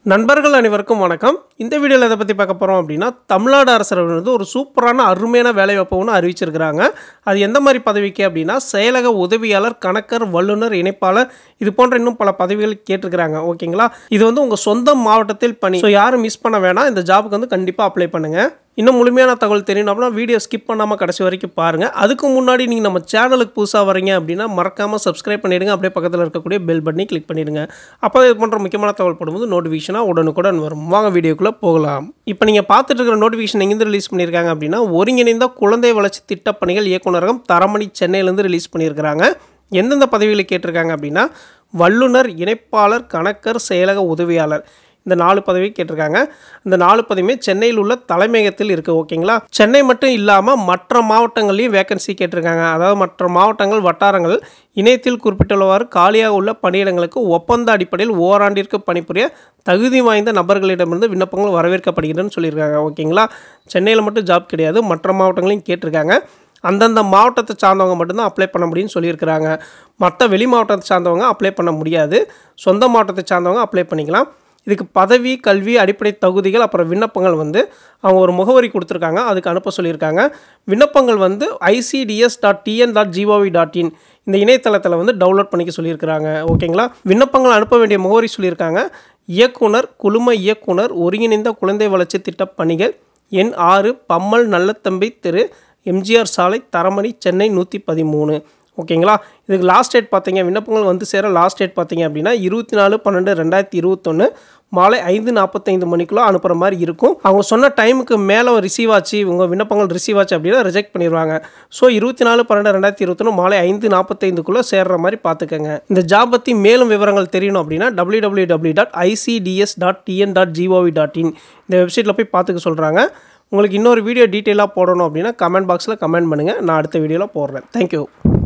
நண்பர்கள் அனைவருக்கும் வணக்கம் இந்த வீடியோவில் எதை பற்றி பார்க்க போகிறோம் அப்படின்னா தமிழ்நாடு அரசர் வந்து ஒரு சூப்பரான அருமையான வேலைவாய்ப்பு ஒன்று அறிவிச்சிருக்கிறாங்க அது எந்த மாதிரி பதவிக்கு அப்படின்னா செயலக உதவியாளர் கணக்கர் வல்லுநர் இணைப்பாளர் இது போன்ற இன்னும் பல பதவிகள் கேட்டிருக்கிறாங்க ஓகேங்களா இது வந்து உங்கள் சொந்த மாவட்டத்தில் பணி ஸோ யாரும் மிஸ் பண்ண வேணாம் இந்த ஜாபுக்கு வந்து கண்டிப்பாக அப்ளை பண்ணுங்கள் இன்னும் முழுமையான தகவல் தெரியணும் அப்படின்னா வீடியோ ஸ்கிப் பண்ணாமல் கடைசி வரைக்கும் பாருங்கள் அதுக்கு முன்னாடி நீங்கள் நம்ம சேனலுக்கு புதுசாக வரீங்க அப்படின்னா மறக்காமல் சப்ஸ்கிரைப் பண்ணிடுங்க அப்படியே பக்கத்தில் இருக்கக்கூடிய பெல் பட்டனை கிளிக் பண்ணிடுங்க அப்போ இது போன்ற முக்கியமான தகவல் போடும்போது நோட்டிஃபிகேஷனாக உடனுக்குடன் வரும் வாங்க வீடியோக்குள்ளே போகலாம் இப்போ நீங்கள் பார்த்துட்டு இருக்கிற நோட்டிஃபிகேஷன் எங்கேருந்து ரிலீஸ் பண்ணியிருக்காங்க அப்படின்னா ஒருங்கிணைந்த குழந்தை வளர்ச்சி திட்டப்பணிகள் இயக்குநரகம் தரமணி சென்னையிலேருந்து ரிலீஸ் பண்ணியிருக்கிறாங்க எந்தெந்த பதவிகளை கேட்டிருக்காங்க அப்படின்னா வல்லுனர் இணைப்பாளர் கணக்கர் செயலக உதவியாளர் இந்த நாலு பதவி கேட்டிருக்காங்க இந்த நாலு பதவியுமே சென்னையில் உள்ள தலைமையகத்தில் இருக்குது ஓகேங்களா சென்னை மட்டும் இல்லாமல் மற்ற மாவட்டங்கள்லையும் வேகன்சி கேட்டிருக்காங்க அதாவது மற்ற மாவட்டங்கள் வட்டாரங்கள் இணையத்தில் குறிப்பிட்டுள்ளவாறு காலியாக உள்ள பணியிடங்களுக்கு ஒப்பந்த அடிப்படையில் ஓராண்டிற்கு பணிபுரிய தகுதி வாய்ந்த நபர்களிடமிருந்து விண்ணப்பங்கள் வரவேற்கப்படுகிறதுன்னு சொல்லியிருக்காங்க ஓகேங்களா சென்னையில் மட்டும் ஜாப் கிடையாது மற்ற மாவட்டங்களையும் கேட்டிருக்காங்க அந்தந்த மாவட்டத்தை சார்ந்தவங்க மட்டும்தான் அப்ளை பண்ண முடியும்னு சொல்லியிருக்கிறாங்க மற்ற வெளி மாவட்டத்தை சார்ந்தவங்க அப்ளை பண்ண முடியாது சொந்த மாவட்டத்தை சார்ந்தவங்க அப்ளை பண்ணிக்கலாம் இதுக்கு பதவி கல்வி அடிப்படை தகுதிகள் அப்புறம் விண்ணப்பங்கள் வந்து அவங்க ஒரு முகவரி கொடுத்துருக்காங்க அதுக்கு அனுப்ப சொல்லியிருக்காங்க விண்ணப்பங்கள் வந்து ICDS dot TN dot G O V dot in இந்த இணையதளத்தில் வந்து டவுன்லோட் பண்ணிக்க சொல்லியிருக்கிறாங்க ஓகேங்களா விண்ணப்பங்கள் அனுப்ப வேண்டிய முகவரி சொல்லியிருக்காங்க இயக்குனர் குழும இயக்குனர் ஒருங்கிணைந்த குழந்தை வளர்ச்சி திட்ட பணிகள் எண் ஆறு பம்மல் நல்லத்தம்பி திரு எம்ஜிஆர் சாலை தரமணி சென்னை நூற்றி பதிமூணு ஓகேங்களா இதுக்கு லாஸ்ட் டேட் பார்த்தீங்க விண்ணப்பங்கள் வந்து சேர லாஸ்ட் டேட் பார்த்தீங்க அப்படின்னா இருபத்தி நாலு பன்னெண்டு ரெண்டாயிரத்தி இருபத்தொன்று மாலை ஐந்து நாற்பத்தைந்து மணிக்குள்ளே அனுப்புகிற மாதிரி இருக்கும் அவங்க சொன்ன டைமுக்கு மேலே ரிசீவ் ஆச்சு உங்கள் விண்ணப்பங்கள் ரிசீவ் ஆச்சு அப்படின்னா ரிஜெக்ட் பண்ணிடுவாங்க ஸோ இருபத்தி நாலு பன்னெண்டு ரெண்டாயிரத்தி இருபத்தொன்று மாலை ஐந்து நாற்பத்தைந்துக்குள்ளே சேர்ற மாதிரி பார்த்துக்கங்க இந்த ஜாப் பற்றி மேலும் விவரங்கள் தெரியணும் அப்படின்னா W W W dot ICDS dot TN dot G O V dot in இந்த வெப்சைட்டில் போய் பார்த்துக்க சொல்கிறாங்க உங்களுக்கு இன்னொரு வீடியோ டீட்டெயிலாக போடணும் அப்படின்னா கமெண்ட் பாக்ஸில் கமெண்ட் பண்ணுங்கள் நான் அடுத்த வீடியோவில் போடுறேன் தேங்க்யூ